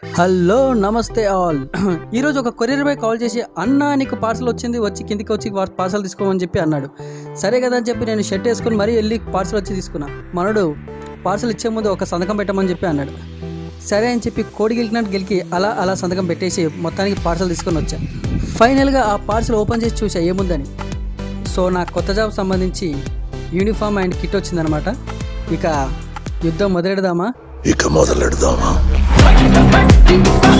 hello నమస్తే all ఈరోజు ఒక కొరియర్ బాయ్ కాల్ చేసి అన్న నీకు పార్సల్ వచ్చింది వచ్చి కిందికి వచ్చి పార్సల్ తీసుకోమని చెప్పి అన్నాడు సరే కదా అని చెప్పి నేను షర్ట్ వేసుకొని మరీ వెళ్ళి పార్సల్ వచ్చి తీసుకున్నా మనడు పార్సల్ ఇచ్చే ముందు ఒక సంతకం పెట్టమని చెప్పి అన్నాడు సరే అని చెప్పి కోడి గెలికినట్టు గెలికి అలా అలా సంతకం పెట్టేసి మొత్తానికి పార్సల్ తీసుకొని వచ్చా ఫైనల్గా ఆ పార్సల్ ఓపెన్ చేసి చూసా ఏముందని సో నా కొత్త జాబ్ సంబంధించి యూనిఫామ్ అండ్ కిట్ వచ్చిందనమాట ఇక యుద్ధం మొదలెడదామా ఇక మొదలెడదామా Fight